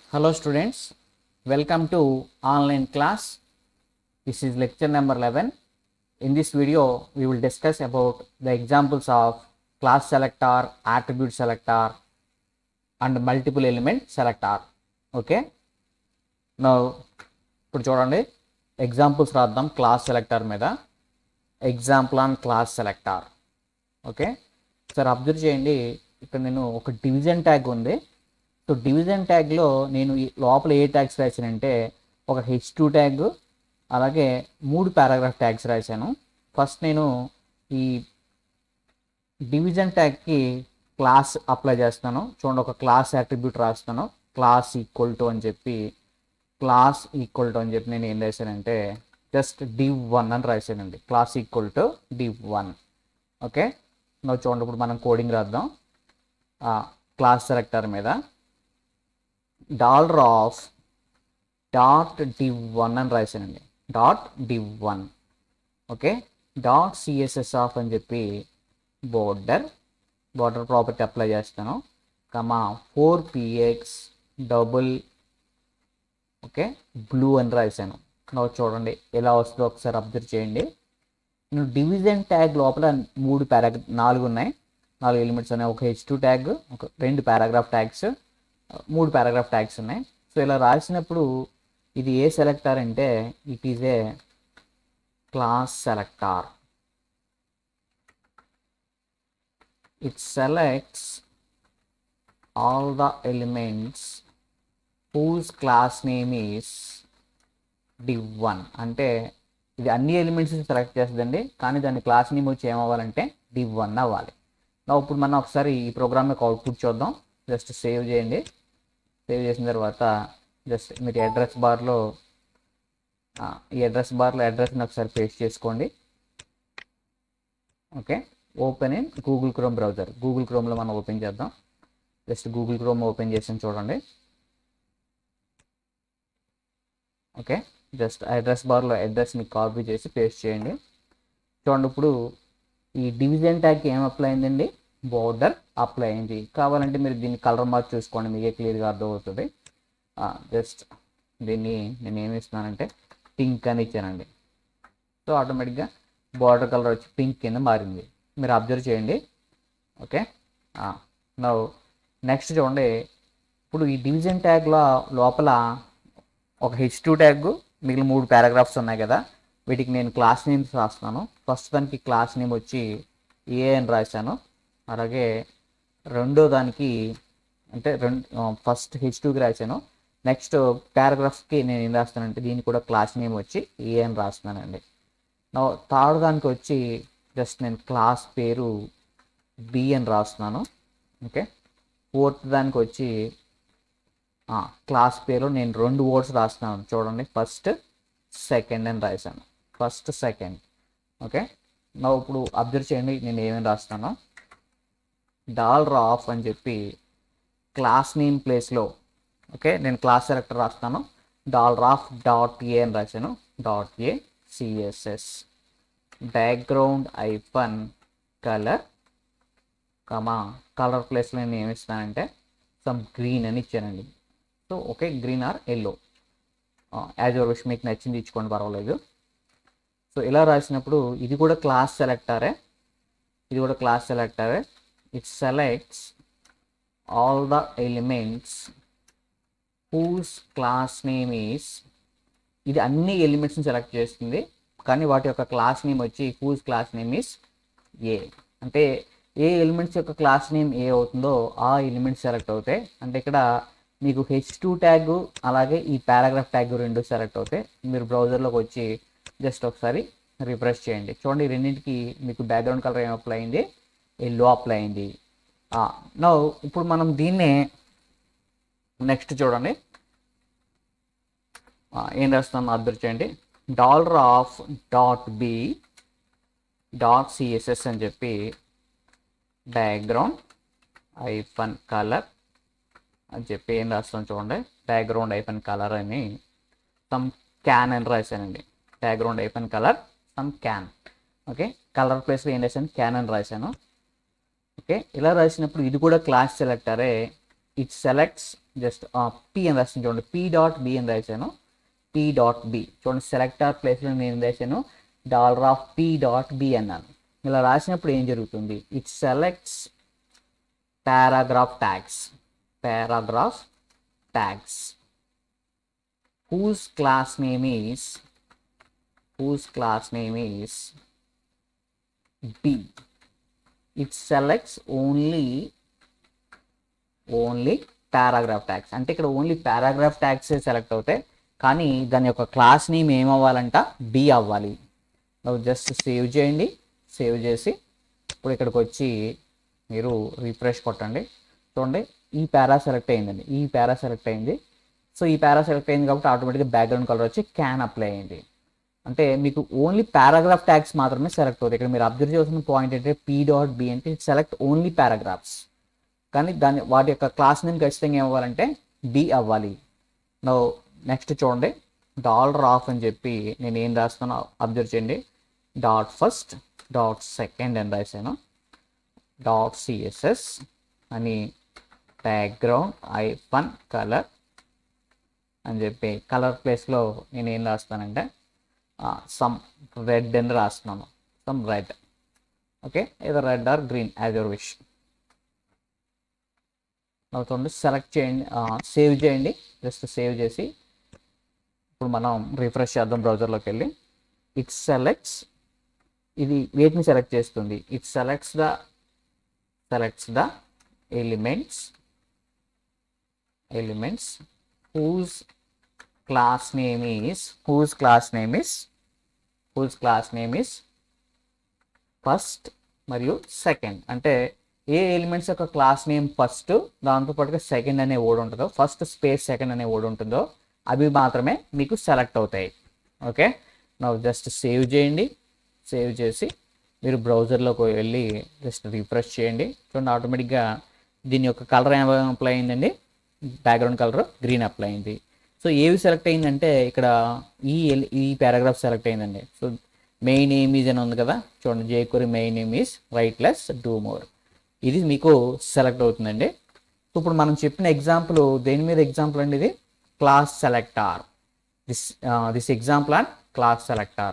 Hello students, welcome to online class. This is lecture number 11. In this video, we will discuss about the examples of class selector, attribute selector and multiple element selector. Okay. Now, ఇప్పుడు చూడండి examples రాద్దాం class selector మీద example on class selector okay sir observe చేయండి ఇక్కడ నేను ఒక division tag ఉంది so division ట్యాగ్లో నేను ఈ లోపల ఏ ట్యాగ్స్ రాశానంటే ఒక హెచ్ టూ ట్యాగ్ అలాగే మూడు పారాగ్రాఫ్ ట్యాగ్స్ రాశాను ఫస్ట్ నేను ఈ డివిజన్ ట్యాగ్కి క్లాస్ అప్లై చేస్తాను చూడండి ఒక క్లాస్ అట్రిబ్యూట్ రాస్తాను క్లాస్ ఈక్వల్ టు అని చెప్పి క్లాస్ ఈక్వల్ టు అని చెప్పి నేను ఏం రాశానంటే జస్ట్ డివ్ వన్ అని రాశానండి class equal to div one okay నువ్వు చూడండి ఇప్పుడు మనం కోడింగ్ రాద్దాం క్లాస్ సెలెక్టర్ మీద dollar of dot div one అని రాశానండి dot div one okay dot CSS of అని చెప్పి బోర్డర్ బోర్డర్ ప్రాపర్టీ అప్లై చేస్తాను comma four PX double okay blue అని రాశాను నువ్వు చూడండి ఎలా వస్తుందో ఒకసారి అబ్జర్వ్ చేయండి నేను డివిజన్ ట్యాగ్ లోపల మూడు పారాగ్రా నాలుగు ఉన్నాయి నాలుగు ఎలిమెంట్స్ ఉన్నాయి ఒక హెచ్ టూ ట్యాగ్ ఒక రెండు పారాగ్రాఫ్ ట్యాగ్స్ మూడు పారాగ్రాఫ్ ట్యాగ్స్ ఉన్నాయి సో ఇలా రాసినప్పుడు ఇది ఏ సెలెక్టార్ అంటే it is a class selector it selects all the elements whose class name is div one అంటే ఇది అన్ని ఎలిమెంట్స్ సెలెక్ట్ చేస్తుందండి కానీ దాని క్లాస్ నేమ్ వచ్చి ఏమవ్వాలంటే డివ్ వన్ అవ్వాలి నా ఇప్పుడు మనం ఒకసారి ఈ ప్రోగ్రామ్ యొక్క అవుట్పుట్ చూద్దాం జస్ట్ సేవ్ చేయండి సేవ్ చేసిన తర్వాత జస్ట్ మీరు అడ్రస్ బార్లో ఈ అడ్రస్ బార్లో అడ్రస్ని ఒకసారి పేస్ట్ చేసుకోండి okay open in Google Chrome browser Google క్రోమ్లో మనం ఓపెన్ చేద్దాం జస్ట్ గూగుల్ క్రోమ్ ఓపెన్ చేసి చూడండి ఓకే జస్ట్ అడ్రస్ బార్లో అడ్రస్ని కాపీ చేసి పేస్ట్ చేయండి చూడండి ఇప్పుడు ఈ డివిజన్ ట్యాగ్కి ఏం అప్లై అయిందండి బోర్డర్ అప్లై అయింది కావాలంటే మీరు దీన్ని కలర్ మార్క్ చూసుకోండి మీకే క్లియర్గా అర్థమవుతుంది జస్ట్ దీన్ని నేను ఏమి ఇస్తున్నానంటే పింక్ అని ఇచ్చానండి సో ఆటోమేటిక్గా బార్డర్ కలర్ వచ్చి పింక్ కింద మారింది మీరు అబ్జర్వ్ చేయండి ఓకే నో నెక్స్ట్ చూడండి ఇప్పుడు ఈ డివిజన్ ట్యాగ్లో లోపల ఒక హెచ్ టూ ట్యాగ్ మిగిలిన మూడు పారాగ్రాఫ్స్ ఉన్నాయి కదా వీటికి నేను క్లాస్ నేమ్స్ రాస్తున్నాను ఫస్ట్ దానికి క్లాస్ నేమ్ వచ్చి ఏ అని రాశాను అలాగే రెండో దానికి అంటే రెండు ఫస్ట్ హెచ్ టూకి రాశాను నెక్స్ట్ పారాగ్రాఫ్కి నేను ఏం రాస్తానంటే దీనికి కూడా క్లాస్ నేమ్ వచ్చి ఏ అని రాస్తున్నానండి నా థర్డ్ దానికి వచ్చి జస్ట్ నేను క్లాస్ పేరు బి అని రాస్తున్నాను ఓకే ఫోర్త్ దానికి వచ్చి క్లాస్ పేరు నేను రెండు వర్డ్స్ రాస్తున్నాను చూడండి ఫస్ట్ సెకండ్ అని రాశాను ఫస్ట్ సెకండ్ ఓకే నా ఇప్పుడు అబ్జర్వ్ చేయండి నేను ఏమేమి రాస్తాను డాలర్ ఆఫ్ అని చెప్పి క్లాస్ నేమ్ ప్లేస్లో ఓకే నేను క్లాస్ సెలెక్టర్ రాస్తాను డాలర్ ఆఫ్ డాట్ ఏ అని రాశాను dot A CSS background hyphen colour comma colour ప్లేస్లో నేను ఏమి ఇస్తానంటే సమ్ గ్రీన్ అని ఇచ్చానండి so okay green or yellow as your wish మీకు నచ్చింది ఇచ్చుకోండి పర్వాలేదు సో ఇలా రాసినప్పుడు ఇది కూడా క్లాస్ సెలెక్టారే ఇది కూడా క్లాస్ సెలెక్టారే it selects all the elements whose class name is ఇది అన్ని ఎలిమెంట్స్ని సెలెక్ట్ చేస్తుంది కానీ వాటి యొక్క క్లాస్ నేమ్ వచ్చి whose class name is A అంటే ఏ ఎలిమెంట్స్ యొక్క క్లాస్ నేమ్ ఏ అవుతుందో ఆ ఎలిమెంట్స్ సెలెక్ట్ అవుతాయి అంటే ఇక్కడ మీకు హెచ్ టూ ట్యాగ్ అలాగే ఈ పారాగ్రాఫ్ ట్యాగ్ రెండు సెలెక్ట్ అవుతాయి మీరు బ్రౌజర్లోకి వచ్చి జస్ట్ ఒకసారి రిఫ్రెష్ చేయండి చూడండి రెండింటికి మీకు బ్యాక్గ్రౌండ్ కలర్ ఏం అప్లై అయింది ఎల్లో అప్లై అయింది నో ఇప్పుడు మనం దీన్నే నెక్స్ట్ చూడండి ఏం రాస్తాం అబ్జర్వ్ చేయండి dollar of dot B dot CSS అని చెప్పి బ్యాక్గ్రౌండ్ ఐఫన్ కలర్ అని చెప్పి ఏం రాస్తాం చూడండి బ్యాక్గ్రౌండ్ ఐఫన్ కలర్ అని సమ్ క్యాన్ అని రాశానండి background hyphen colour some cyan okay colour ప్లేస్లో ఏం రాశాను క్యాన్ అని రాశాను ఓకే ఇలా రాసినప్పుడు ఇది కూడా క్లాస్ సెలెక్టరే ఇట్ సెలెక్ట్స్ జస్ట్ పి అని రాసింది చూడండి పి డాట్ బి అని రాశాను పి డాట్ బి చూడండి సెలెక్టర్ ప్లేస్లో నేను ఏం రాశాను dollar of P dot B అన్నాను ఇలా రాసినప్పుడు ఏం జరుగుతుంది it selects paragraph tags paragraph tags whose class name is whose class name is b it selects only only paragraph tags అంటే ఇక్కడ ఓన్లీ పారాగ్రాఫ్ ట్యాగ్స్ సెలెక్ట్ అవుతాయి కానీ దాని యొక్క క్లాస్ నేమ్ ఏమవ్వాలంట బి అవ్వాలి జస్ట్ సేవ్ చేయండి సేవ్ చేసి ఇప్పుడు ఇక్కడికి వచ్చి మీరు రిఫ్రెష్ కొట్టండి చూడండి ఈ పారా సెలెక్ట్ అయిందండి ఈ పారా సెలెక్ట్ అయింది సో ఈ పారా సెలెక్ట్ అయింది కాబట్టి ఆటోమేటిక్గా బ్యాక్గ్రౌండ్ కలర్ వచ్చి క్యాన్ అప్లై అయింది అంటే మీకు ఓన్లీ పారాగ్రాఫ్ ట్యాగ్స్ మాత్రమే సెలెక్ట్ అవుతాయి ఇక్కడ మీరు అబ్జర్వ్ చేసిన పాయింట్ ఏంటంటే పీ డాట్ బి అంటే సెలెక్ట్ ఓన్లీ పారాగ్రాఫ్స్ కానీ దాని వాటి యొక్క క్లాస్ నేమ్ ఖచ్చితంగా ఏమవ్వాలంటే బి అవ్వాలి నో నెక్స్ట్ చూడండి డాలర్ ఆఫ్ అని చెప్పి నేను ఏం రాస్తానో అబ్జర్వ్ చేయండి డాట్ ఫస్ట్ డాట్ సెకండ్ అని రాశాను డాట్ సిఎస్ఎస్ అని బ్యాక్గ్రౌండ్ ఐఫన్ కలర్ అని చెప్పి కలర్ ప్లేస్లో నేను ఏం రాస్తానంటే సమ్ రెడ్ అని రాస్తున్నాను సమ్ రెడ్ ఓకే ఏదో red or green as your wish అవుతుంది సెలెక్ట్ చేయండి సేవ్ చేయండి జస్ట్ సేవ్ చేసి ఇప్పుడు మనం రిఫ్రెష్ చేద్దాం బ్రౌజర్లోకి వెళ్ళి ఇట్ సెలెక్ట్స్ ఇది వేటిని సెలెక్ట్ చేస్తుంది it selects the selects the elements elements whose class name is whose class name is whose class name is first మరియు సెకండ్ అంటే ఏ ఎలిమెంట్స్ యొక్క క్లాస్ నేమ్ ఫస్ట్ దాంతోపాటుగా సెకండ్ అనే ఓడి ఉంటుందో ఫస్ట్ స్పేస్ సెకండ్ అనే ఓడి ఉంటుందో అవి మాత్రమే మీకు సెలెక్ట్ అవుతాయి ఓకే నా జస్ట్ సేవ్ చేయండి సేవ్ చేసి మీరు బ్రౌజర్లోకి వెళ్ళి జస్ట్ రిఫ్రెష్ చేయండి చూడండి ఆటోమేటిక్గా దీని యొక్క కలర్ ఏం అప్లై అయిందండి బ్యాక్గ్రౌండ్ కలర్ గ్రీన్ అప్లై అయింది సో ఏవి సెలెక్ట్ అయిందంటే ఇక్కడ ఈ ఎల్- ఈ పారాగ్రాఫ్ సెలెక్ట్ అయిందండి సో మెయిన్ ఏమ్ ఈజ్ అని ఉంది కదా చూడండి jQuery main aim is write less do more ఇది మీకు సెలెక్ట్ అవుతుందండి సో ఇప్పుడు మనం చెప్పిన ఎగ్జాంపుల్ దేని మీద ఎగ్జాంపుల్ అండి ఇది class selector this this example and class selector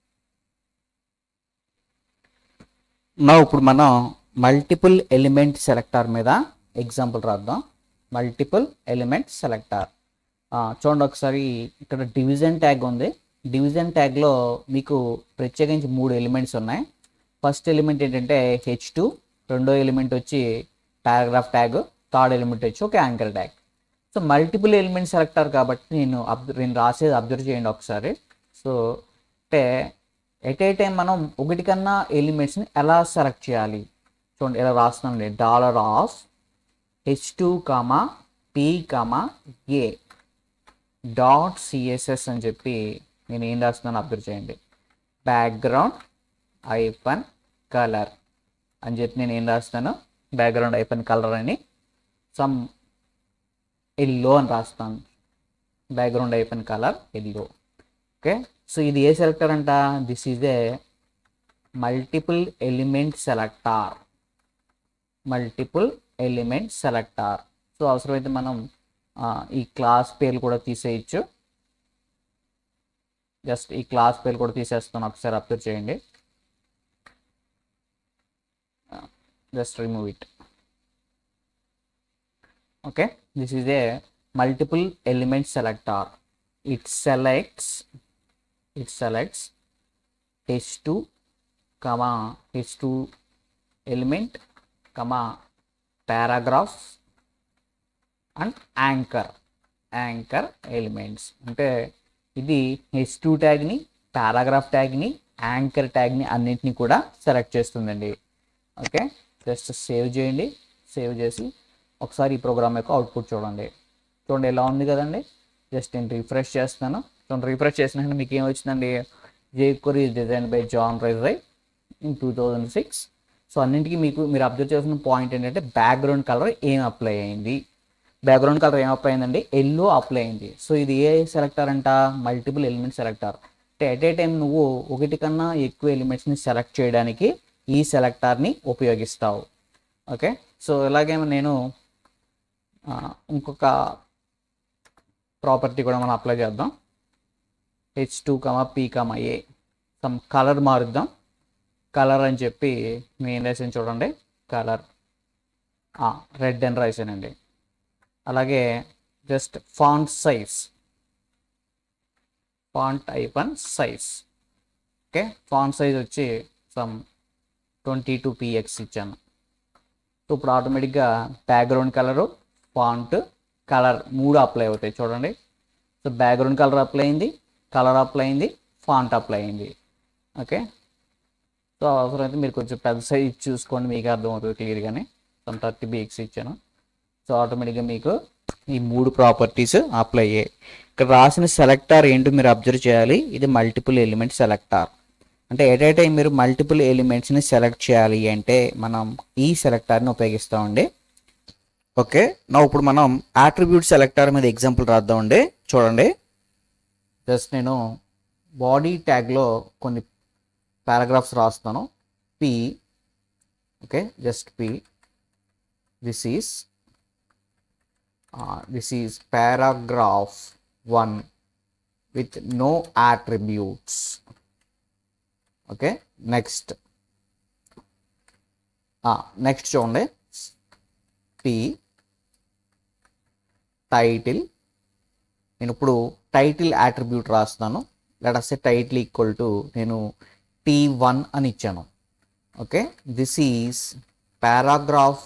నా ఇప్పుడు మనం మల్టిపుల్ ఎలిమెంట్ సెలెక్టార్ మీద ఎగ్జాంపుల్ రాద్దాం మల్టిపుల్ ఎలిమెంట్ సెలెక్టార్ చూడండి ఒకసారి ఇక్కడ డివిజన్ ట్యాగ్ ఉంది డివిజన్ ట్యాగ్లో మీకు ప్రత్యేకించి మూడు ఎలిమెంట్స్ ఉన్నాయి ఫస్ట్ ఎలిమెంట్ ఏంటంటే హెచ్ టూ రెండో ఎలిమెంట్ వచ్చి పారాగ్రాఫ్ ట్యాగ్ థర్డ్ ఎలిమెంట్ వచ్చి ఒక anchor tag so multiple element selector కాబట్టి నేను అబ్జర్వ్ నేను రాసేది అబ్జర్వ్ చేయండి ఒకసారి సో అంటే ఎట్ ఏ టైం మనం ఒకటి కన్నా ఎలిమెంట్స్ని ఎలా సెలెక్ట్ చేయాలి చూడండి ఇలా రాస్తున్నాను dollar of H two comma P comma A dot CSS అని చెప్పి నేను ఏం రాస్తున్నాను అబ్జర్వ్ చేయండి బ్యాక్గ్రౌండ్ ఐఫన్ కలర్ అని చెప్పి నేను ఏం రాస్తాను బ్యాక్గ్రౌండ్ ఐఫన్ కలర్ అని సమ్ ఎల్లో అని రాస్తాను background hyphen colour yellow okay so ఇది ఏ సెలెక్టర్ అంట this is a multiple element selector multiple element selector so అవసరమైతే మనం ఆ, ఈ క్లాస్ పేర్లు కూడా తీసేయచ్చు జస్ట్ ఈ క్లాస్ పేర్లు కూడా తీసేస్తాను ఒకసారి అబ్జర్వ్ చేయండి just remove it okay this is a multiple element selector it selects it selects H two comma H two element comma paragraph and anchor anchor elements అంటే ఇది హెచ్ టూ ట్యాగ్ని పారాగ్రాఫ్ ట్యాగ్ని యాంకర్ ట్యాగ్ని అన్నింటినీ కూడా సెలెక్ట్ చేస్తుందండి ఓకే జస్ట్ సేవ్ చేయండి సేవ్ చేసి ఒకసారి ఈ ప్రోగ్రామ్ యొక్క అవుట్పుట్ చూడండి చూడండి ఎలా ఉంది కదండి జస్ట్ నేను రిఫ్రెష్ చేస్తాను చూడండి రిఫ్రెష్ చేసిన మీకు ఏం వచ్చిందండి jQuery design by John Resig in two thousand six so అన్నింటికి మీకు మీరు అబ్జర్వ్ చేసిన పాయింట్ ఏంటంటే బ్యాక్గ్రౌండ్ కలర్ ఏం అప్లై అయింది బ్యాక్గ్రౌండ్ కలర్ ఏం అప్లై అయిందండి ఎల్లో అప్లై అయింది సో ఇది ఏ సెలెక్టర్ అంట మల్టిపుల్ ఎలిమెంట్ సెలెక్టర్ అంటే ఎట్ ఏ టైం నువ్వు ఒకటి కన్నా ఎక్కువ ఎలిమెంట్స్ని సెలెక్ట్ చేయడానికి ఈ సెలెక్టార్ని ఉపయోగిస్తావు ఓకే సో ఇలాగే నేను ఆ, ఇంకొక ప్రాపర్టీ కూడా మనం అప్లై చేద్దాం H two comma P comma A some colour మారుద్దాం కలర్ అని చెప్పి నేను ఏం రాసాను చూడండి కలర్ రెడ్ అని రాసానండి అలాగే just font size font hyphen size okay font size వచ్చి సమ్ ట్వంటీ టూ పిఎక్స్ ఇచ్చాను సో ఇప్పుడు ఆటోమేటిక్గా బ్యాక్గ్రౌండ్ కలరు ఫాంట్ కలర్ మూడు అప్లై అవుతాయి చూడండి సో బ్యాక్గ్రౌండ్ కలర్ అప్లై అయింది కలర్ అప్లై అయింది ఫాంట్ అప్లై అయింది ఓకే సో అవసరమైతే మీరు కొంచెం పెద్ద సైజ్ చూసుకోండి మీకు అర్థమవుతుంది క్లియర్గానే సమ్ థర్టీ బిఎక్స్ ఇచ్చాను సో ఆటోమేటిక్గా మీకు ఈ మూడు ప్రాపర్టీస్ అప్లై అయ్యాయి ఇక్కడ రాసిన సెలెక్టార్ ఏంటో మీరు అబ్జర్వ్ చేయాలి ఇది మల్టిపుల్ ఎలిమెంట్ సెలెక్టార్ అంటే ఎట్ ఏ టైం మీరు మల్టిపుల్ ఎలిమెంట్స్ని సెలెక్ట్ చేయాలి అంటే మనం ఈ సెలెక్టార్ని ఉపయోగిస్తామండి ఓకే నా ఇప్పుడు మనం ఆట్రిబ్యూట్ సెలెక్టార్ మీద ఎగ్జాంపుల్ రాద్దామండి చూడండి జస్ట్ నేను బాడీ ట్యాగ్లో కొన్ని పారాగ్రాఫ్స్ రాస్తాను P okay just P this is this is paragraph one with no attributes okay next next చూడండి పి టైటిల్ నేను ఇప్పుడు టైటిల్ యాట్రిబ్యూట్ రాస్తాను లెటస్ టైటిల్ ఈక్వల్ టు నేను టీ వన్ అని ఇచ్చాను okay this is paragraph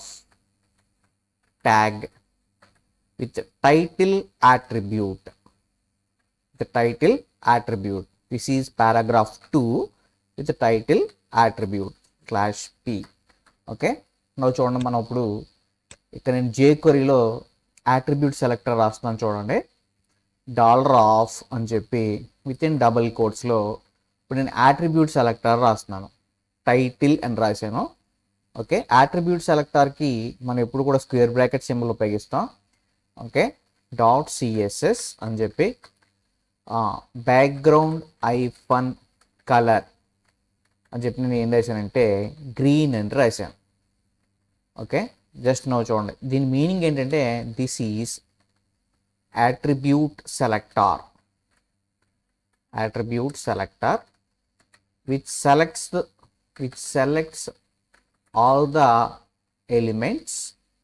tag with title attribute the title attribute this is paragraph 2 with the title attribute slash p okay నువ్వు చూడండి మనం ఇప్పుడు ఇక్కడ నేను జే క్వరీలో attribute సెలెక్టర్ రాస్తున్నాను చూడండి డాలర్ ఆఫ్ అని చెప్పి విత్ ఇన్ డబుల్ కోట్స్లో ఇప్పుడు నేను attribute సెలెక్టర్ రాస్తున్నాను టైటిల్ అని రాశాను ఓకే attribute సెలెక్టర్కి మనం ఎప్పుడు కూడా స్క్వేర్ బ్రాకెట్ సింబల్ ఉపయోగిస్తాం ఓకే డాట్ సిఎస్ఎస్ అని చెప్పి బ్యాక్గ్రౌండ్ ఐఫన్ కలర్ అని చెప్పి నేను ఏం రాశానంటే గ్రీన్ అని రాశాను ఓకే జస్ట్ నో చూడండి దీని మీనింగ్ ఏంటంటే this is attribute selector attribute selector which selects the which selects all the elements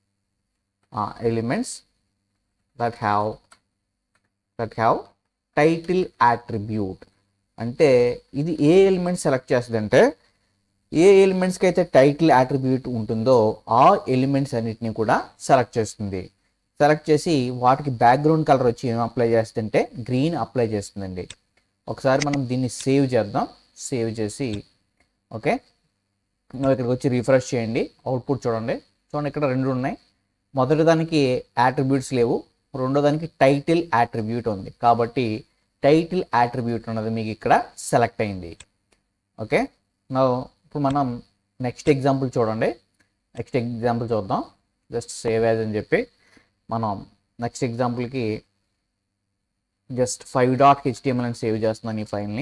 uh, elements that have that have title attribute అంటే ఇది ఏ ఎలిమెంట్ సెలెక్ట్ చేస్తుంది అంటే ఏ ఎలిమెంట్స్కి అయితే టైటిల్ attribute ఉంటుందో ఆ ఎలిమెంట్స్ అన్నిటిని కూడా సెలెక్ట్ చేస్తుంది సెలెక్ట్ చేసి వాటికి బ్యాక్గ్రౌండ్ కలర్ వచ్చి ఏం అప్లై చేస్తుంటే గ్రీన్ అప్లై చేస్తుందండి ఒకసారి మనం దీన్ని సేవ్ చేద్దాం సేవ్ చేసి ఓకే నువ్వు ఇక్కడికి వచ్చి రిఫ్రెష్ చేయండి అవుట్పుట్ చూడండి చూడండి ఇక్కడ రెండు ఉన్నాయి మొదటి దానికి యాట్రిబ్యూట్స్ లేవు రెండో దానికి టైటిల్ యాట్రిబ్యూట్ ఉంది కాబట్టి టైటిల్ యాట్రిబ్యూట్ అన్నది మీకు ఇక్కడ సెలెక్ట్ అయింది ఓకే నా ఇప్పుడు మనం నెక్స్ట్ ఎగ్జాంపుల్ చూడండి నెక్స్ట్ ఎగ్జాంపుల్ చూద్దాం జస్ట్ సేవ్ యాజ్ అని చెప్పి మనం నెక్స్ట్ ఎగ్జాంపుల్కి జస్ట్ ఫైవ్ డాట్ హెచ్టిఎంఎల్ అని సేవ్ చేస్తున్నాను ఈ ఫైల్ని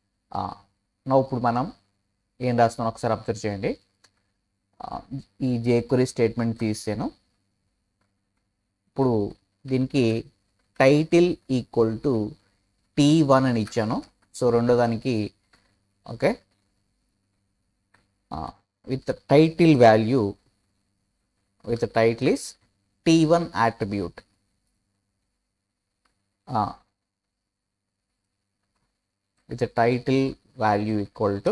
నా ఇప్పుడు మనం ఏం రాస్తున్నాం ఒకసారి అబ్జర్వ్ చేయండి ఆ, ఈ జేక్వరీ స్టేట్మెంట్ తీసాను ఇప్పుడు దీనికి title equal to T one అని ఇచ్చాను సో రెండో దానికి okay with title value with title is T one attribute with the title value equal to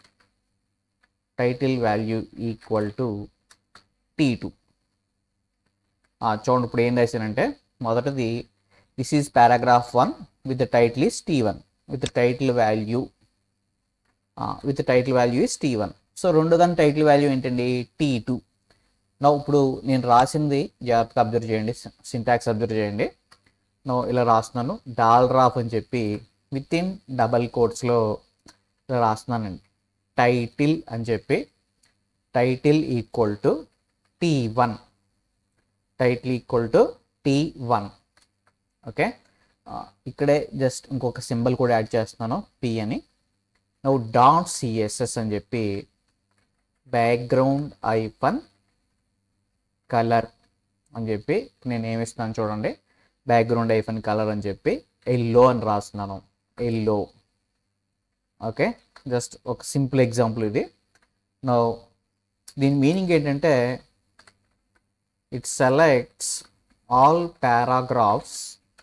title value equal to t2 ఆ, చూడండి ఇప్పుడు ఏం రాశానంటే మొదటిది this is paragraph one with the title is T one with title value with title value is T one so రెండో దాని title value ఏంటండి T two నా ఇప్పుడు నేను రాసింది జాగ్రత్తగా అబ్జర్వ్ చేయండి సింటాక్స్ అబ్జర్వ్ చేయండి నో ఇలా రాస్తున్నాను డాలర్ ఆఫ్ అని చెప్పి విత్ ఇన్ డబల్ కోట్స్లో ఇలా రాస్తున్నానండి టైటిల్ అని చెప్పి title equal to T one title equal to T one okay ఇక్కడే జస్ట్ ఇంకొక సింబల్ కూడా యాడ్ చేస్తున్నాను పి అని నువ్వు డాట్ సిఎస్ఎస్ అని చెప్పి బ్యాక్గ్రౌండ్ ఐపన్ కలర్ అని చెప్పి నేను ఏమి ఇస్తున్నాను చూడండి బ్యాక్గ్రౌండ్ ఐఫన్ కలర్ అని చెప్పి ఎల్లో అని రాస్తున్నాను ఎల్లో ఓకే జస్ట్ ఒక సింపుల్ ఎగ్జాంపుల్ ఇది నా దీని మీనింగ్ ఏంటంటే it selects all paragraphs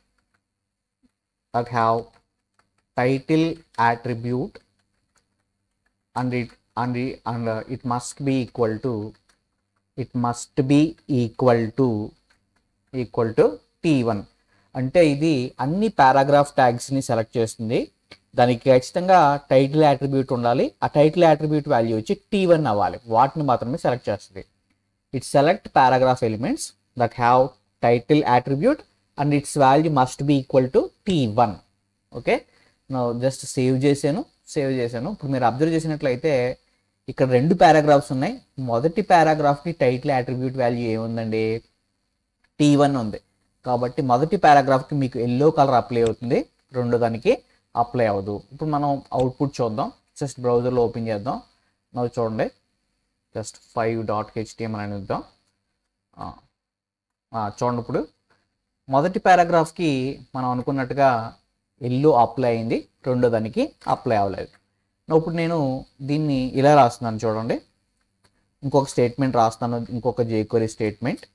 that have title attribute and it and it, and uh, it must be equal to it must be equal to equal to t1 అంటే ఇది అన్ని paragraph ట్యాగ్స్ని select చేస్తుంది దానికి ఖచ్చితంగా టైటిల్ యాట్రిబ్యూట్ ఉండాలి ఆ title attribute value వచ్చి T one అవ్వాలి వాటిని మాత్రమే సెలెక్ట్ చేస్తుంది it select paragraph elements that have title attribute and its value must be equal to T one okay just save చేశాను సేవ్ చేశాను ఇప్పుడు మీరు అబ్జర్వ్ చేసినట్లయితే ఇక్కడ రెండు పారాగ్రాఫ్స్ ఉన్నాయి మొదటి పారాగ్రాఫ్కి టైటిల్ యాట్రిబ్యూట్ వాల్యూ ఏముందండి టీ వన్ ఉంది కాబట్టి మొదటి పారాగ్రాఫ్కి మీకు ఎల్లో కలర్ అప్లై అవుతుంది రెండో దానికి అప్లై అవ్వదు ఇప్పుడు మనం అవుట్పుట్ చూద్దాం జస్ట్ బ్రౌజర్లో ఓపెన్ చేద్దాం నవ్వు చూడండి జస్ట్ ఫైవ్ డాట్ హెచ్టిఎంఎల్ అని ఇద్దాం ఆ, ఆ, చూడండి ఇప్పుడు మొదటి పారాగ్రాఫ్కి మనం అనుకున్నట్టుగా ఎల్లో అప్లై అయింది రెండో దానికి అప్లై అవ్వలేదు నా ఇప్పుడు నేను దీన్ని ఇలా రాస్తున్నాను చూడండి ఇంకొక స్టేట్మెంట్ రాస్తాను ఇంకొక jQuery statement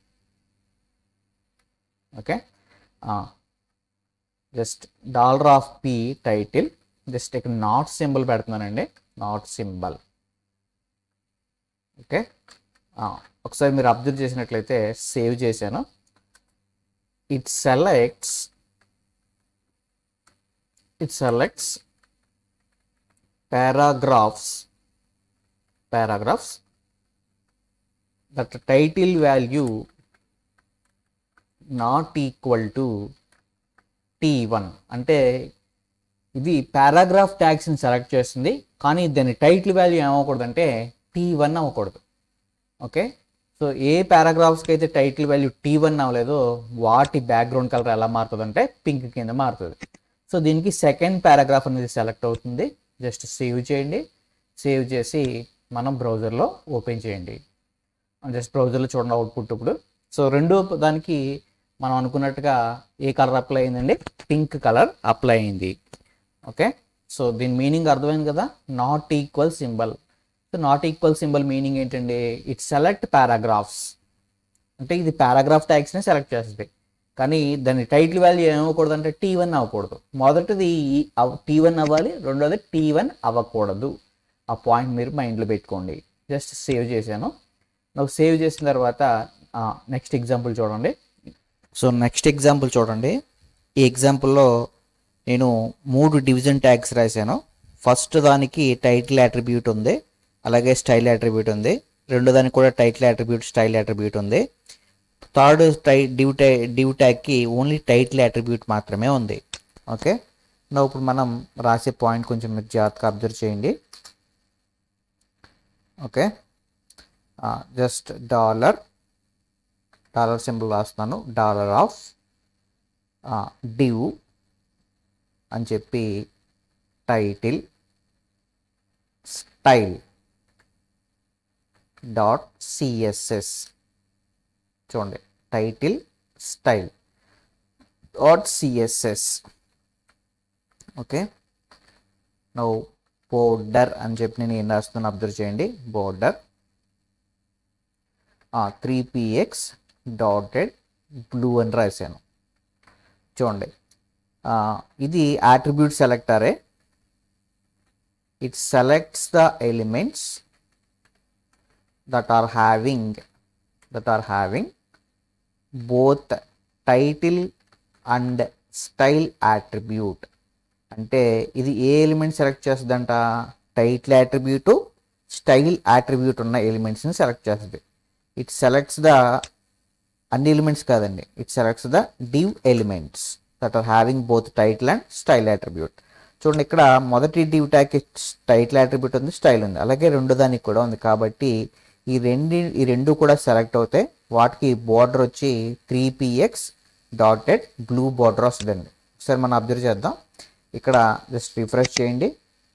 okay just dollar of P title just ఇక్కడ నాట్ సింబల్ పెడుతున్నానండి నాట్ సింబల్ ఓకే ఒకసారి మీరు అబ్జర్వ్ చేసినట్లయితే సేవ్ చేశాను it selects it selects paragraphs paragraphs that the title value not equal to t1 అంటే ఇది పారాగ్రాఫ్ ట్యాగ్స్ని సెలెక్ట్ చేస్తుంది కానీ దాని టైటిల్ వాల్యూ ఏమవ్వకూడదు అంటే టీ వన్ అవ్వకూడదు ఓకే సో ఏ పారాగ్రాఫ్స్కి అయితే టైటిల్ వాల్యూ టీ వన్ అవ్వలేదో వాటి బ్యాక్గ్రౌండ్ కలర్ ఎలా మారుతుంది అంటే పింక్ కింద మారుతుంది సో దీనికి సెకండ్ పారాగ్రాఫ్ అనేది సెలెక్ట్ అవుతుంది జస్ట్ సేవ్ చేయండి సేవ్ చేసి మనం బ్రౌజర్లో ఓపెన్ చేయండి జస్ట్ బ్రౌజర్లో చూడండి అవుట్పుట్ ఇప్పుడు సో రెండో దానికి మనం అనుకున్నట్టుగా ఏ కలర్ అప్లై అయిందండి పింక్ కలర్ అప్లై అయింది ఓకే సో దీని మీనింగ్ అర్థమైంది కదా not equal symbol so not equal symbol meaning ఏంటండి ఇట్ సెలెక్ట్ పారాగ్రాఫ్స్ అంటే ఇది పారాగ్రాఫ్ ట్యాగ్స్ని సెలెక్ట్ చేస్తుంది కానీ దాని టైటిల్ వాల్యూ ఏమవ్వకూడదు అంటే టీ వన్ అవ్వకూడదు మొదటిది టీ వన్ అవ్వాలి రెండోది టీ వన్ అవ్వకూడదు ఆ పాయింట్ మీరు మైండ్లో పెట్టుకోండి జస్ట్ సేవ్ చేశాను నాకు సేవ్ చేసిన తర్వాత నెక్స్ట్ ఎగ్జాంపుల్ చూడండి సో నెక్స్ట్ ఎగ్జాంపుల్ చూడండి ఈ ఎగ్జాంపుల్లో నేను మూడు డివిజన్ ట్యాగ్స్ రాశాను ఫస్ట్ దానికి టైటిల్ అట్రిబ్యూట్ ఉంది అలాగే స్టైల్ అట్రిబ్యూట్ ఉంది రెండో దానికి కూడా టైటిల్ అట్రిబ్యూట్ స్టైల్ అట్రిబ్యూట్ ఉంది థర్డ్ టై డివ్ టై డివ్ ట్యాగ్కి ఓన్లీ టైటిల్ అట్రిబ్యూట్ మాత్రమే ఉంది ఓకే నా ఇప్పుడు మనం రాసే పాయింట్ కొంచెం మీరు జాగ్రత్తగా అబ్జర్వ్ చేయండి okay just dollar dollar symbol రాస్తున్నాను డాలర్ ఆఫ్ డివ్ అని చెప్పి టైటిల్ స్టైల్ డాట్ సిఎస్ఎస్ చూడండి title style dot CSS okay no border అని చెప్పి నేను ఏం రాస్తున్నాను అబ్జర్వ్ చేయండి border three PX dotted blue అని రాశాను చూడండి ఆ, ఇది యాట్రిబ్యూట్ సెలెక్టరే it selects the elements that are having that are having both title and style attribute అంటే ఇది ఏ ఎలిమెంట్ సెలెక్ట్ చేస్తుందంట టైటిల్ యాట్రిబ్యూట్ స్టైల్ యాట్రిబ్యూట్ ఉన్న ఎలిమెంట్స్ని సెలెక్ట్ చేస్తుంది ఇట్ సెలెక్ట్స్ ద అన్ని ఎలిమెంట్స్ కాదండి it selects the div elements that are having both title and style attribute చూడండి ఇక్కడ మొదటి డివ్ ట్యాగ్ టైటిల్ యాట్రిబ్యూట్ ఉంది స్టైల్ ఉంది అలాగే రెండో దానికి కూడా ఉంది కాబట్టి ఈ రెండు ఈ రెండు కూడా సెలెక్ట్ అవుతాయి వాటికి బోర్డర్ వచ్చి three PX dotted blue border వస్తుందండి ఒకసారి మనం అబ్జర్వ్ చేద్దాం ఇక్కడ జస్ట్ రిఫ్రెష్ చేయండి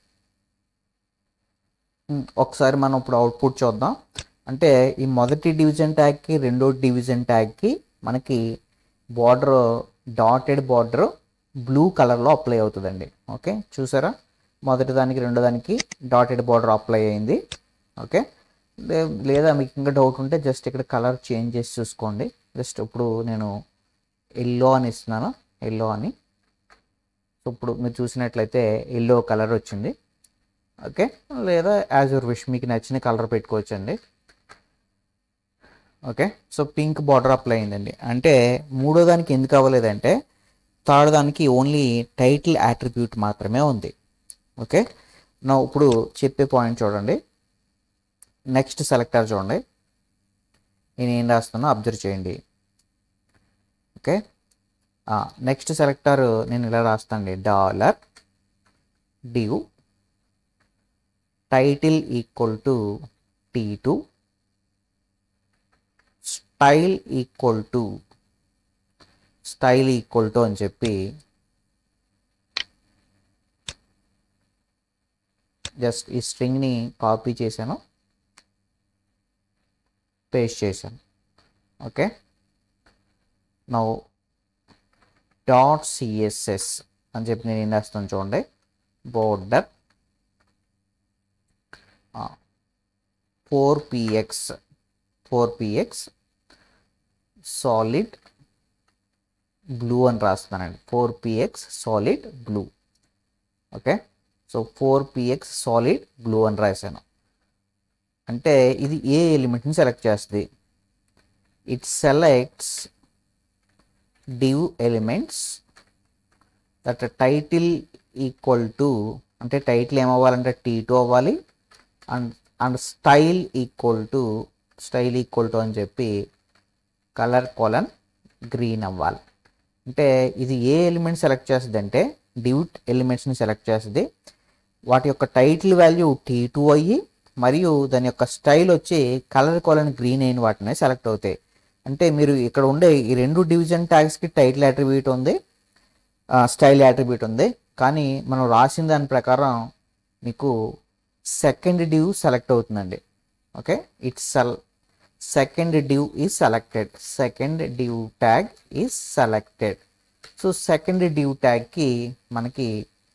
ఉమ్, ఒకసారి మనం ఇప్పుడు అవుట్పుట్ చూద్దాం అంటే ఈ మొదటి డివిజన్ ట్యాగ్కి రెండో డివిజన్ ట్యాగ్కి మనకి బార్డర్ డాటెడ్ బార్డర్ బ్లూ కలర్లో అప్లై అవుతుందండి ఓకే చూసారా మొదటి దానికి రెండో దానికి డాటెడ్ బార్డర్ అప్లై అయింది ఓకే లే- లేదా మీకు ఇంకా డౌట్ ఉంటే జస్ట్ ఇక్కడ కలర్ చేంజ్ చేసి చూసుకోండి జస్ట్ ఇప్పుడు నేను ఎల్లో అని ఇస్తున్నాను ఎల్లో అని సో ఇప్పుడు మీరు చూసినట్లయితే ఎల్లో కలర్ వచ్చింది ఓకే లేదా యాజ్ యువర్ విష్ మీకు నచ్చిన కలర్ పెట్టుకోవచ్చండి okay so pink border apply అయిందండి అంటే మూడో దానికి ఎందుకు అవ్వలేదంటే థర్డ్ దానికి ఓన్లీ టైటిల్ యాట్రిబ్యూట్ మాత్రమే ఉంది ఓకే నా ఇప్పుడు చెప్పే పాయింట్ చూడండి నెక్స్ట్ సెలెక్టర్ చూడండి నేను ఏం రాస్తున్నా అబ్జర్వ్ చేయండి ఓకే నెక్స్ట్ సెలెక్టర్ నేను ఇలా రాస్తానండి డాలర్ డ్యూ title equal to T two style equal to style equal to అని చెప్పి జస్ట్ ఈ స్ట్రింగ్ని కాపీ చేశాను పేస్ట్ చేశాను ఓకే నౌ డాట్ సిఎస్ఎస్ అని చెప్పి నేను ఏం చేస్తాను చూడండి border four PX four PX solid blue అని రాస్తున్నానండి four PX solid blue okay so four PX solid blue అని రాశాను అంటే ఇది ఏ ఎలిమెంట్ని సెలెక్ట్ చేస్తుంది it selects div elements that title equal to అంటే టైటిల్ ఏమవ్వాలంటే టీ టూ అవ్వాలి and and style equal to style equal to అని చెప్పి కలర్ కోలన్ గ్రీన్ అవ్వాలి అంటే ఇది ఏ ఎలిమెంట్ సెలెక్ట్ చేస్తుంది అంటే డివ్ ఎలిమెంట్స్ని సెలెక్ట్ చేస్తుంది వాటి యొక్క టైటిల్ వాల్యూ టీ టూ అయ్యి మరియు దాని యొక్క స్టైల్ వచ్చి కలర్ కోలన్ గ్రీన్ అయిన వాటిని సెలెక్ట్ అవుతాయి అంటే మీరు ఇక్కడ ఉండే ఈ రెండు డివిజన్ ట్యాగ్స్కి టైటిల్ అట్రిబ్యూట్ ఉంది స్టైల్ అట్రిబ్యూట్ ఉంది కానీ మనం రాసిన దాని ప్రకారం మీకు సెకండ్ డివ్ సెలెక్ట్ అవుతుందండి okay it's sel second div is selected second div tag is selected so second div ట్యాగ్కి మనకి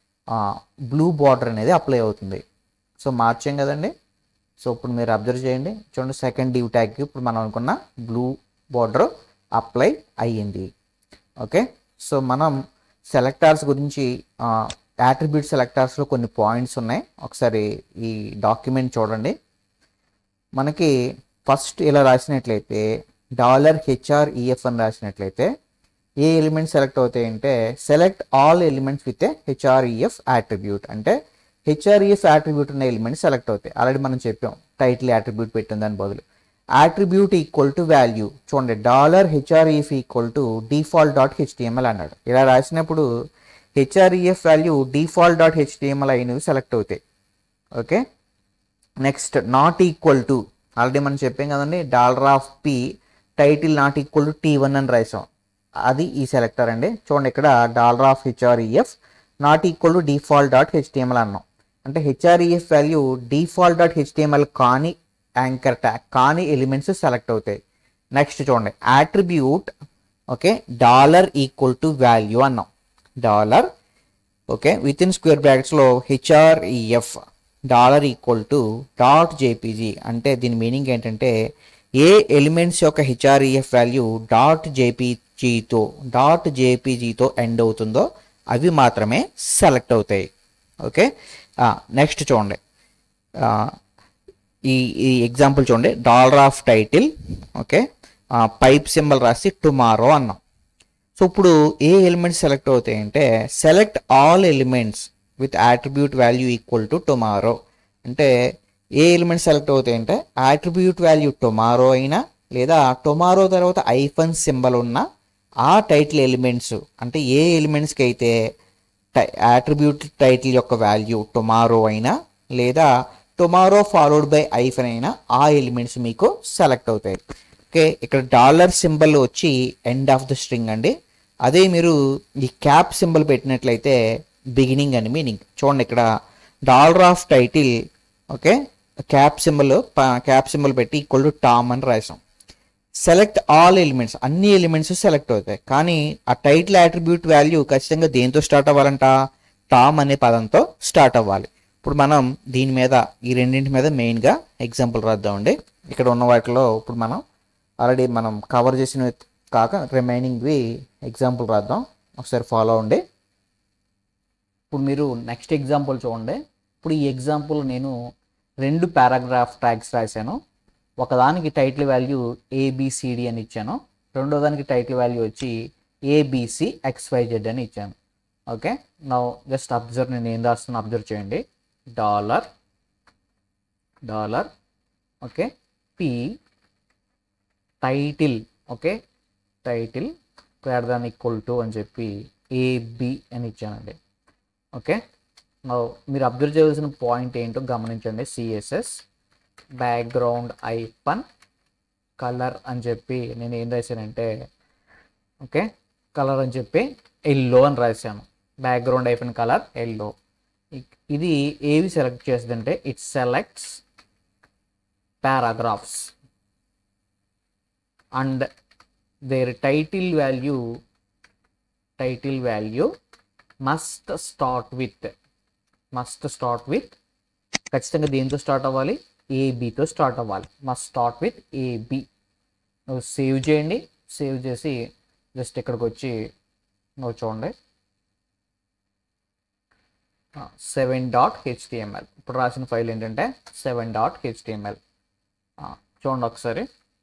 బ్లూ బార్డర్ అనేది అప్లై అవుతుంది సో మార్చాం కదండి సో ఇప్పుడు మీరు అబ్జర్వ్ చేయండి చూడండి సెకండ్ డివ్ ట్యాగ్కి ఇప్పుడు మనం అనుకున్న బ్లూ బార్డర్ అప్లై అయ్యింది ఓకే సో మనం సెలెక్టార్స్ గురించి యాట్రిబ్యూట్ సెలెక్టార్స్లో కొన్ని పాయింట్స్ ఉన్నాయి ఒకసారి ఈ డాక్యుమెంట్ చూడండి మనకి ఫస్ట్ ఇలా రాసినట్లయితే డాలర్ హెచ్ఆర్ ఈఎఫ్ అని రాసినట్లయితే ఏ ఎలిమెంట్స్ సెలెక్ట్ అవుతాయంటే select all elements with a HREF attribute అంటే హెచ్ఆర్ఈఎఫ్ యాట్రిబ్యూట్ ఉన్న ఎలిమెంట్స్ సెలెక్ట్ అవుతాయి ఆల్రెడీ మనం చెప్పాం టైటిల్ యాట్రిబ్యూట్ పెట్టిన దాని బదులు యాట్రిబ్యూట్ ఈక్వల్ టు వాల్యూ చూడండి dollar HREF equal to default dot HTML అన్నాడు ఇలా రాసినప్పుడు HREF value default dot HTML అయినవి సెలెక్ట్ అవుతాయి okay next not equal to already మనం చెప్పాం కదండి dollar of P title not equal to T one అని రాసాం అది ఈ సెలెక్టర్ అండి చూడండి ఇక్కడ dollar of HREF not equal to default dot HTML అన్నాం అంటే HREF value default dot HTML కానీ యాంకర్ ట్యాగ్ కానీ ఎలిమెంట్స్ సెలెక్ట్ అవుతాయి నెక్స్ట్ చూడండి attribute okay dollar equal to value అన్నాం dollar okay with in square బ్రాకెట్స్లో HREF dollar equal to dot JPG అంటే దీని మీనింగ్ ఏంటంటే ఏ ఎలిమెంట్స్ యొక్క హెచ్ఆర్ఈఎఫ్ వాల్యూ డాట్ జేపీజీతో డాట్ జేపీజీతో ఎండ్ అవుతుందో అవి మాత్రమే సెలెక్ట్ అవుతాయి ఓకే నెక్స్ట్ చూడండి ఆ, ఈ ఈ ఎగ్జాంపుల్ చూడండి dollar of title okay pipe symbol రాసి టుమారో అన్నాం సో ఇప్పుడు ఏ ఎలిమెంట్స్ సెలెక్ట్ అవుతాయి అంటే select all elements with attribute value equal to tomorrow అంటే ఏ ఎలిమెంట్స్ సెలెక్ట్ అవుతాయి అంటే యాట్రిబ్యూట్ వాల్యూ టుమారో అయినా లేదా టుమారో తర్వాత ఐఫన్ సింబల్ ఉన్న ఆ టైటిల్ ఎలిమెంట్స్ అంటే ఏ ఎలిమెంట్స్కి అయితే యాట్రిబ్యూట్ టైటిల్ యొక్క వాల్యూ టుమారో అయినా లేదా టుమారో ఫాలోడ్ బై ఐఫన్ అయినా ఆ ఎలిమెంట్స్ మీకు సెలెక్ట్ అవుతాయి ఓకే ఇక్కడ డాలర్ సింబల్ వచ్చి ఎండ్ ఆఫ్ ద స్ట్రింగ్ అండి అదే మీరు ఈ క్యాప్ సింబల్ పెట్టినట్లయితే బిగినింగ్ అని మీనింగ్ చూడండి ఇక్కడ dollar of title okay cap symbol cap symbol పెట్టి ఈక్వల్ టు టామ్ అని రాసాం సెలెక్ట్ ఆల్ ఎలిమెంట్స్ అన్ని ఎలిమెంట్స్ సెలెక్ట్ అవుతాయి కానీ ఆ టైటిల్ అట్రిబ్యూట్ వాల్యూ ఖచ్చితంగా దేంతో స్టార్ట్ అవ్వాలంట టామ్ అనే పదంతో స్టార్ట్ అవ్వాలి ఇప్పుడు మనం దీని మీద ఈ రెండింటి మీద మెయిన్గా ఎగ్జాంపుల్ రాద్దామండి ఇక్కడ ఉన్న వాటిలో ఇప్పుడు మనం ఆల్రెడీ మనం కవర్ చేసినవి కాక రిమైనింగ్వి ఎగ్జాంపుల్ రాద్దాం ఒకసారి ఫాలో అవ్వండి ఇప్పుడు మీరు నెక్స్ట్ ఎగ్జాంపుల్ చూడండి ఇప్పుడు ఈ ఎగ్జాంపుల్ నేను రెండు పారాగ్రాఫ్ ట్యాగ్స్ రాశాను ఒకదానికి టైటిల్ వాల్యూ ఏబిసిడి అని ఇచ్చాను రెండో దానికి టైటిల్ వాల్యూ వచ్చి ఏబిసి ఎక్స్వైజెడ్ అని ఇచ్చాను ఓకే నా జస్ట్ అబ్జర్వ్ నేను ఏం రాస్తున్నా అబ్జర్వ్ చేయండి dollar dollar okay P title okay title greater than equal to అని చెప్పి ఏబి అని ఇచ్చానండి ఓకే Now, మీరు అబ్జర్వ్ చేయాల్సిన పాయింట్ ఏంటో గమనించండి సిఎస్ఎస్ బ్యాక్గ్రౌండ్ ఐపన్ కలర్ అని చెప్పి నేను ఏం రాశానంటే ఓకే కలర్ అని చెప్పి ఎల్లో అని రాశాను బ్యాక్గ్రౌండ్ ఐపన్ కలర్ ఎల్లో ఇది ఏవి సెలెక్ట్ చేస్తుందంటే it selects paragraphs and their title value title value must start with must start with ఖచ్చితంగా దేంతో స్టార్ట్ అవ్వాలి ఏబితో స్టార్ట్ అవ్వాలి మస్ట్ స్టార్ట్ విత్ ఏబి నువ్వు సేవ్ చేయండి సేవ్ చేసి జస్ట్ ఇక్కడికి వచ్చి నువ్వు చూడండి సెవెన్ డాట్ హెచ్టిఎంఎల్ ఇప్పుడు రాసిన ఫైల్ ఏంటంటే సెవెన్ డాట్ హెచ్టిఎంఎల్ చూడండి ఒకసారి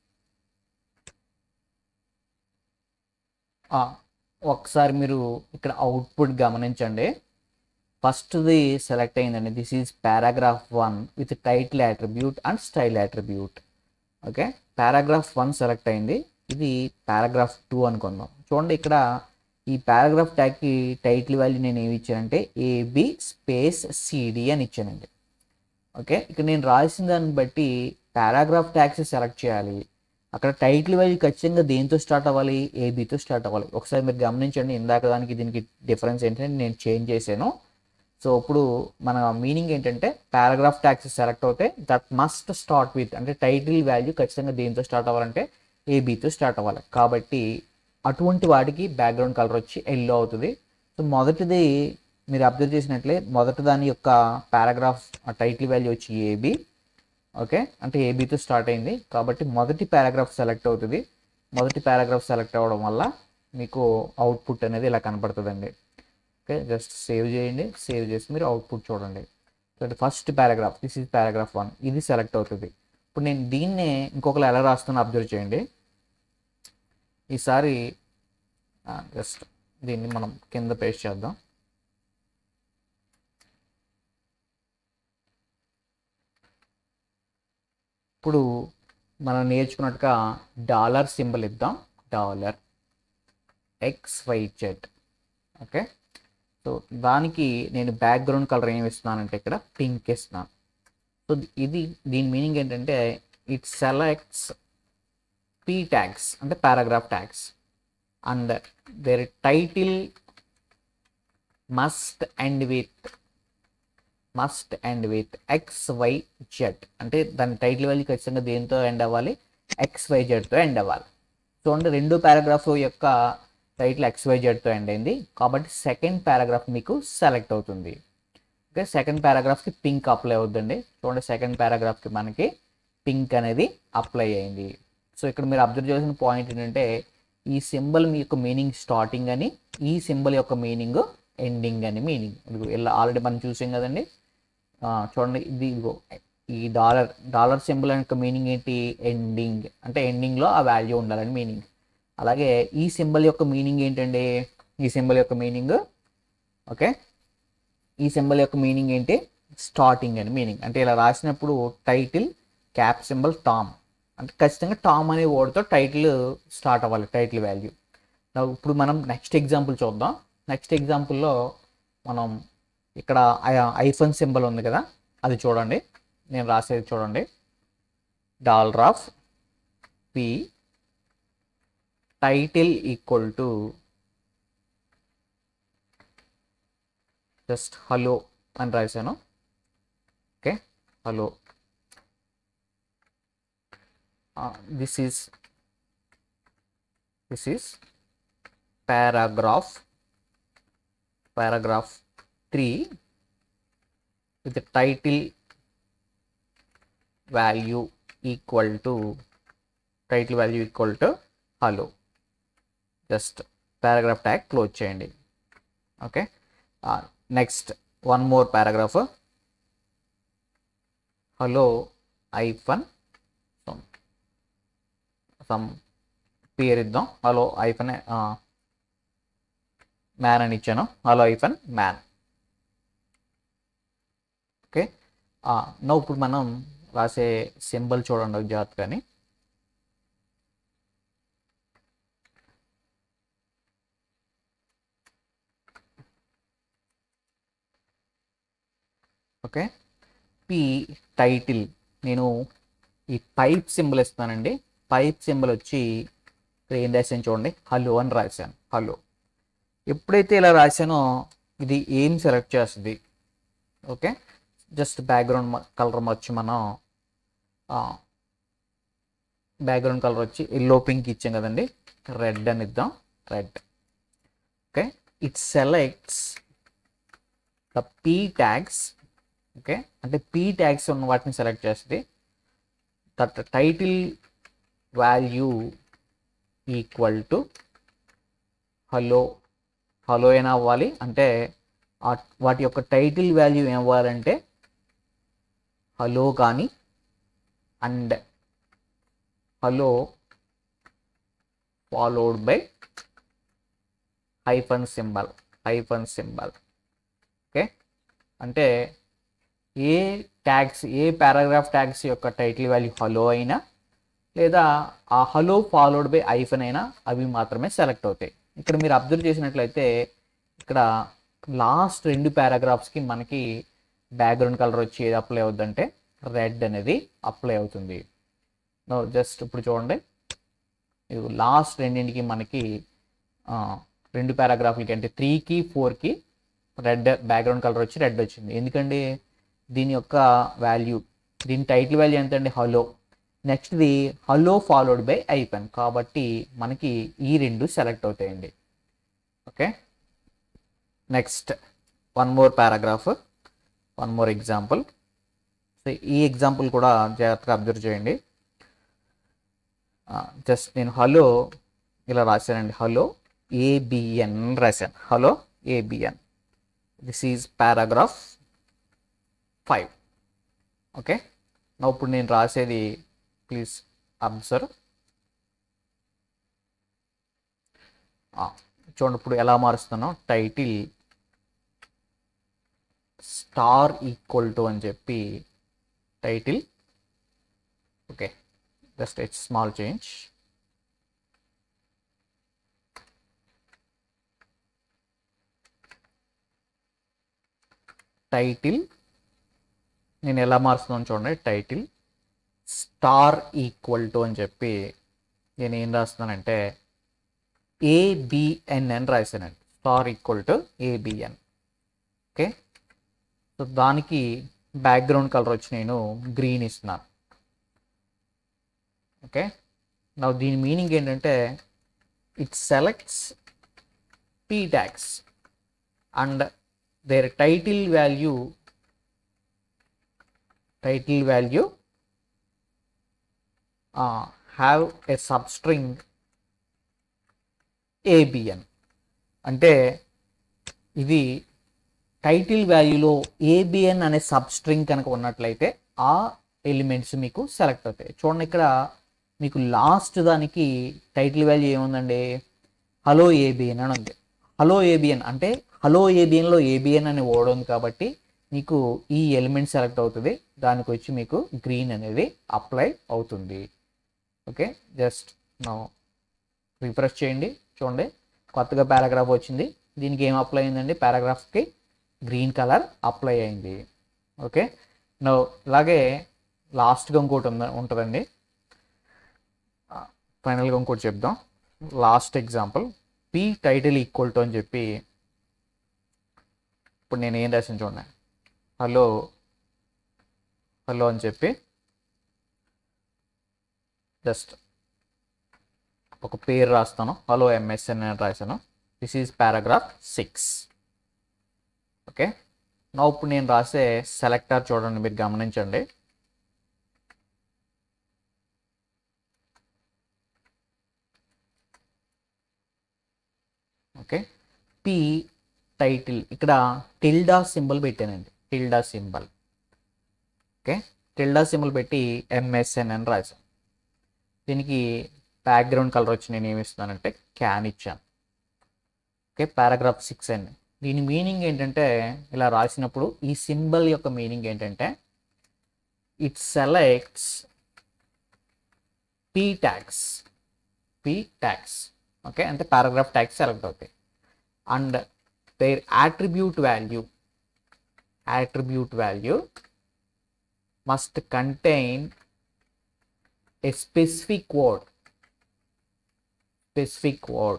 ఆ, ఒకసారి మీరు ఇక్కడ అవుట్పుట్ గమనించండి ఫస్ట్ది సెలెక్ట్ అయిందండి this is paragraph one with title attribute and style attribute okay paragraph one select అయింది ఇది పారాగ్రాఫ్ టూ అనుకుందాం చూడండి ఇక్కడ ఈ పారాగ్రాఫ్ ట్యాగ్కి టైటిల్ వాల్యూ నేను ఏమి ఇచ్చానంటే ఏబి స్పేస్ సిడి అని ఇచ్చానండి ఓకే ఇక్కడ నేను రాసిన దాన్ని బట్టి పారాగ్రాఫ్ ట్యాగ్స్ సెలెక్ట్ చేయాలి అక్కడ టైటిల్ వాల్యూ ఖచ్చితంగా దేంతో స్టార్ట్ అవ్వాలి ఏబితో స్టార్ట్ అవ్వాలి ఒకసారి మీరు గమనించండి ఇందాక దానికి దీనికి డిఫరెన్స్ ఏంటంటే నేను చేంజ్ చేశాను సో ఇప్పుడు మన మీనింగ్ ఏంటంటే పారాగ్రాఫ్ ట్యాక్స్ సెలెక్ట్ అవుతే దట్ మస్ట్ స్టార్ట్ విత్ అంటే టైటిల్ వాల్యూ ఖచ్చితంగా దేంతో స్టార్ట్ అవ్వాలంటే ఏబితో స్టార్ట్ అవ్వాలి కాబట్టి అటువంటి వాటికి బ్యాక్గ్రౌండ్ కలర్ వచ్చి ఎల్లో అవుతుంది సో మొదటిది మీరు అబ్జర్వ్ చేసినట్లే మొదటి దాని యొక్క పారాగ్రాఫ్ టైటిల్ వాల్యూ వచ్చి ఏబి ఓకే అంటే ఏబితో స్టార్ట్ అయింది కాబట్టి మొదటి పారాగ్రాఫ్ సెలెక్ట్ అవుతుంది మొదటి పారాగ్రాఫ్ సెలెక్ట్ అవ్వడం వల్ల మీకు అవుట్పుట్ అనేది ఇలా కనపడుతుందండి ఓకే జస్ట్ సేవ్ చేయండి సేవ్ చేసి మీరు అవుట్పుట్ చూడండి so first paragraph this is paragraph one ఇది సెలెక్ట్ అవుతుంది ఇప్పుడు నేను దీన్నే ఇంకొకరు ఎలా రాస్తున్నా అబ్జర్వ్ చేయండి ఈసారి జస్ట్ దీన్ని మనం కింద పేస్ట్ చేద్దాం ఇప్పుడు మనం నేర్చుకున్నట్టుగా డాలర్ సింబల్ ఇద్దాం dollar X Y Z okay so దానికి నేను బ్యాక్గ్రౌండ్ కలర్ ఏమి ఇస్తున్నానంటే ఇక్కడ పింక్ ఇస్తున్నాను సో ఇది దీని మీనింగ్ ఏంటంటే ఇట్ సెలెక్ట్స్ పీ ట్యాగ్స్ అంటే paragraph tags and their title must end with must end with X Y Z అంటే దాని టైటిల్ వాల్యూ ఖచ్చితంగా దేంతో ఎండ్ అవ్వాలి ఎక్స్ వై జెడ్తో ఎండ్ అవ్వాలి చూడండి రెండు పారాగ్రాఫ్ యొక్క టైటిల్ ఎక్స్ వై జెడ్తో ఎండ్ అయింది కాబట్టి సెకండ్ పారాగ్రాఫ్ మీకు సెలెక్ట్ అవుతుంది ఓకే సెకండ్ పారాగ్రాఫ్కి పింక్ అప్లై అవుతుందండి చూడండి సెకండ్ పారాగ్రాఫ్కి మనకి పింక్ అనేది అప్లై అయింది సో ఇక్కడ మీరు అబ్జర్వ్ చేయాల్సిన పాయింట్ ఏంటంటే ఈ సింబల్ మీ యొక్క మీనింగ్ స్టార్టింగ్ అని ఈ సింబల్ యొక్క మీనింగ్ ఎండింగ్ అని మీనింగ్ ఇలా ఆల్రెడీ మనం చూసాం కదండి ఆ, చూడండి ఇది ఇదిగో ఈ డాలర్ డాలర్ సింబల్ యొక్క మీనింగ్ ఏంటి ఎండింగ్ అంటే ఎండింగ్లో ఆ వాల్యూ ఉండాలని మీనింగ్ అలాగే ఈ సింబల్ యొక్క మీనింగ్ ఏంటండి ఈ సింబల్ యొక్క మీనింగ్ ఓకే ఈ సింబల్ యొక్క మీనింగ్ ఏంటి స్టార్టింగ్ అని మీనింగ్ అంటే ఇలా రాసినప్పుడు టైటిల్ క్యాప్ సింబల్ టామ్ అంటే ఖచ్చితంగా టామ్ అనే వర్డ్తో టైటిల్ స్టార్ట్ అవ్వాలి టైటిల్ వాల్యూ ఇప్పుడు మనం నెక్స్ట్ ఎగ్జాంపుల్ చూద్దాం నెక్స్ట్ ఎగ్జాంపుల్లో మనం ఇక్కడ ఐఫోన్ సింబల్ ఉంది కదా అది చూడండి నేను రాసేది చూడండి dollar of P title equal to just hello అని రాశాను okay hello this is this is paragraph paragraph three with title value equal to title value equal to hello just paragraph tag close చేయండి okay next one more paragraph hello hyphen some some పేరు ఇద్దాం hello hyphen man అని ఇచ్చాను hello hyphen man okay no ఇప్పుడు మనం రాసే symbol చూడండి ఒక జాత్ కానీ ఓకే పి టైటిల్ నేను ఈ పైప్ సింబల్ ఇస్తానండి పైప్ సింబల్ వచ్చి ఇక్కడ ఏం రాశాను చూడండి హలో అని రాశాను హలో ఎప్పుడైతే ఇలా రాశానో ఇది ఏం సెలెక్ట్ చేస్తుంది ఓకే జస్ట్ బ్యాక్గ్రౌండ్ కలర్ వచ్చి మనం బ్యాక్గ్రౌండ్ కలర్ వచ్చి ఎల్లో పింక్ ఇచ్చాం కదండి రెడ్ అని ఇద్దాం red okay it selects the P tags okay అంటే పీ ట్యాగ్స్ ఉన్న వాటిని సెలెక్ట్ చేస్తుంది that title value equal to hello hello అయినా అవ్వాలి అంటే ఆ- వాటి యొక్క టైటిల్ వాల్యూ ఏం అవ్వాలంటే హలో కానీ and hello followed by hyphen symbol hyphen symbol okay అంటే ఏ ట్యాగ్స్ ఏ పారాగ్రాఫ్ ట్యాగ్స్ యొక్క టైటిల్ వాల్యూ హలో అయినా లేదా ఆ హలో ఫాలోడ్ బై ఐఫన్ అయినా అవి మాత్రమే సెలెక్ట్ అవుతాయి ఇక్కడ మీరు అబ్జర్వ్ చేసినట్లయితే ఇక్కడ లాస్ట్ రెండు పారాగ్రాఫ్స్కి మనకి బ్యాక్గ్రౌండ్ కలర్ వచ్చి ఏది అప్లై అవుద్దంటే రెడ్ అనేది అప్లై అవుతుంది నో జస్ట్ ఇప్పుడు చూడండి ఇది లాస్ట్ రెండింటికి మనకి ఆ, రెండు పారాగ్రాఫ్లకి అంటే త్రీకి ఫోర్కి రెడ్ బ్యాక్గ్రౌండ్ కలర్ వచ్చి రెడ్ వచ్చింది ఎందుకండి దీని యొక్క వాల్యూ దీని టైటిల్ వాల్యూ ఎంత అండి హలో నెక్స్ట్ది హలో ఫాలోడ్ బై ఐపెన్ కాబట్టి మనకి ఈ రెండు సెలెక్ట్ అవుతాయండి okay next one more paragraph one more example so ఈ ఎగ్జాంపుల్ కూడా జాగ్రత్తగా అబ్జర్వ్ చేయండి జస్ట్ నేను హలో ఇలా రాశానండి హలో ఏబిఎన్ రాశాను hello ABN this is paragraph five okay నా ఇప్పుడు నేను రాసేది ప్లీజ్ అబ్జర్వ్ చూడండి ఇప్పుడు ఎలా మారుస్తున్నాం టైటిల్ స్టార్ ఈక్వల్ టు అని చెప్పి title okay just it's small change title నేను ఎలా మారుస్తున్నాను చూడండి టైటిల్ స్టార్ ఈక్వల్ టు అని చెప్పి నేను ఏం రాస్తున్నానంటే ఏబిఎన్ అని రాశానండి star equal to ABN okay so దానికి బ్యాక్గ్రౌండ్ కలర్ వచ్చి నేను గ్రీన్ ఇస్తున్నాను ఓకే నా దీని మీనింగ్ ఏంటంటే it selects P tags and their title value title value have a substring ABN అంటే ఇది టైటిల్ వాల్యూలో ఏబిఎన్ అనే సబ్స్ట్రింగ్ కనుక ఉన్నట్లయితే ఆ ఎలిమెంట్స్ మీకు సెలెక్ట్ అవుతాయి చూడండి ఇక్కడ మీకు లాస్ట్ దానికి టైటిల్ వాల్యూ ఏముందండి హలో ఏబిఎన్ అని ఉంది హలో ఏబిఎన్ అంటే హలో ఏబిఎన్లో ఏబిఎన్ అనే వర్డ్ ఉంది కాబట్టి మీకు ఈ ఎలిమెంట్ సెలెక్ట్ అవుతుంది దానికి వచ్చి మీకు గ్రీన్ అనేది అప్లై అవుతుంది ఓకే జస్ట్ నా రిఫ్రెష్ చేయండి చూడండి కొత్తగా పారాగ్రాఫ్ వచ్చింది దీనికి ఏం అప్లై అయిందండి పారాగ్రాఫ్కి గ్రీన్ కలర్ అప్లై అయింది ఓకే నో ఇలాగే లాస్ట్గా ఇంకోటి ఉంద ఉంటుందండి ఫైనల్గా ఇంకోటి చెప్దాం last example P title equal to అని చెప్పి ఇప్పుడు నేను ఏం రాసాను చూడండి హలో హలో అని చెప్పి జస్ట్ ఒక పేరు రాస్తాను హలో ఎంఎస్ఎన్ అని రాశాను this is paragraph six okay నా ఇప్పుడు నేను రాసే సెలెక్టర్ చూడండి మీరు గమనించండి ఓకే పి టైటిల్ ఇక్కడ టిల్డా సింబల్ పెట్టానండి tilde symbol okay tilde symbol పెట్టి ఎంఎస్ఎన్ అని రాశాను దీనికి బ్యాక్గ్రౌండ్ కలర్ వచ్చి నేను ఏమి ఇస్తున్నానంటే క్యాన్ ఇచ్చాను ఓకే పారాగ్రాఫ్ సిక్స్ అండి దీని మీనింగ్ ఏంటంటే ఇలా రాసినప్పుడు ఈ సింబల్ యొక్క మీనింగ్ ఏంటంటే it selects P tags P tags okay అంటే పారాగ్రాఫ్ ట్యాక్స్ సెలెక్ట్ అవుతాయి and their attribute value attribute value must contain a specific word specific word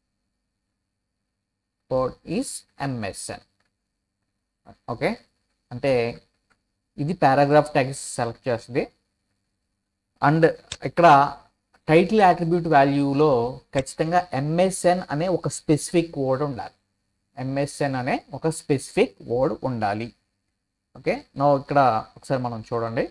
word is msn okay అంటే ఇది పారాగ్రాఫ్ ట్యాగ్స్ సెలెక్ట్ చేస్తుంది and ఇక్కడ title attribute వాల్యూలో ఖచ్చితంగా MSN అనే ఒక స్పెసిఫిక్ వర్డ్ ఉండాలి ఎంఎస్ఎన్ అనే ఒక స్పెసిఫిక్ వర్డ్ ఉండాలి ఓకే నా ఇక్కడ ఒకసారి మనం చూడండి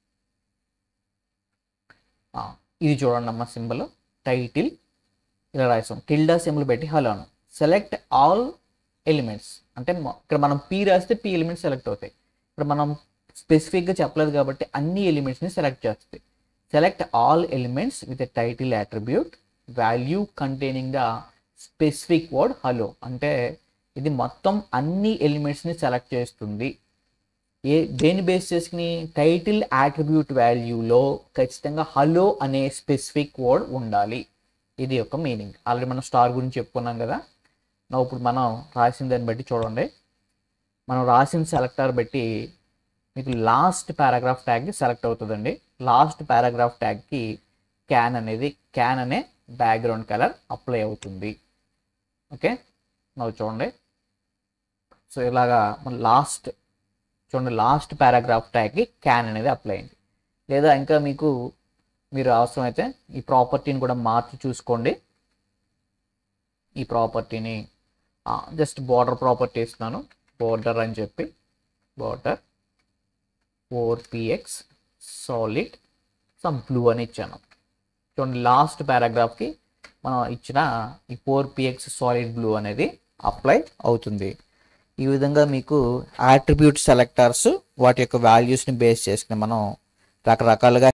ఆ, ఇది చూడండి అమ్మ సింబల్ టైటిల్ ఇలా రాసాం టిల్డా సింబల్ పెట్టి హలో అను సెలెక్ట్ ఆల్ ఎలిమెంట్స్ అంటే మొ- ఇక్కడ మనం పీ రాస్తే పీ ఎలిమెంట్స్ సెలెక్ట్ అవుతాయి ఇక్కడ మనం స్పెసిఫిక్గా చెప్పలేదు కాబట్టి అన్ని ఎలిమెంట్స్ని సెలెక్ట్ చేస్తుంది select all elements with a title attribute value containing the specific word hello అంటే ఇది మొత్తం అన్ని ఎలిమెంట్స్ని సెలెక్ట్ చేస్తుంది ఏ దేని బేస్ చేసుకుని టైటిల్ యాట్రిబ్యూట్ వాల్యూలో ఖచ్చితంగా హలో అనే స్పెసిఫిక్ వర్డ్ ఉండాలి ఇది యొక్క మీనింగ్ ఆల్రెడీ మనం స్టార్ గురించి చెప్పుకున్నాం కదా నా ఇప్పుడు మనం రాసిన దాన్ని బట్టి చూడండి మనం రాసిన సెలెక్టర్ బట్టి మీకు లాస్ట్ పారాగ్రాఫ్ ట్యాగ్ సెలెక్ట్ అవుతుందండి లాస్ట్ పారాగ్రాఫ్ ట్యాగ్కి క్యాన్ అనేది క్యాన్ అనే బ్యాక్గ్రౌండ్ కలర్ అప్లై అవుతుంది ఓకే నవ్వు చూడండి సో ఇలాగా మన లాస్ట్ చూడండి లాస్ట్ పారాగ్రాఫ్ ట్యాగ్కి క్యాన్ అనేది అప్లై అయింది లేదా ఇంకా మీకు మీరు అవసరమైతే ఈ ప్రాపర్టీని కూడా మార్చి చూసుకోండి ఈ ప్రాపర్టీని జస్ట్ బార్డర్ ప్రాపర్టీ ఇస్తున్నాను బార్డర్ అని చెప్పి border four PX solid some blue అని ఇచ్చాను చూడండి లాస్ట్ పారాగ్రాఫ్కి మనం ఇచ్చిన ఈ ఫోర్ పిఎక్స్ సాలిడ్ బ్లూ అనేది అప్లై అవుతుంది ఈ విధంగా మీకు యాట్రిబ్యూట్ సెలెక్టర్స్ వాటి యొక్క వాల్యూస్ని బేస్ చేసుకుని మనం రకరకాలుగా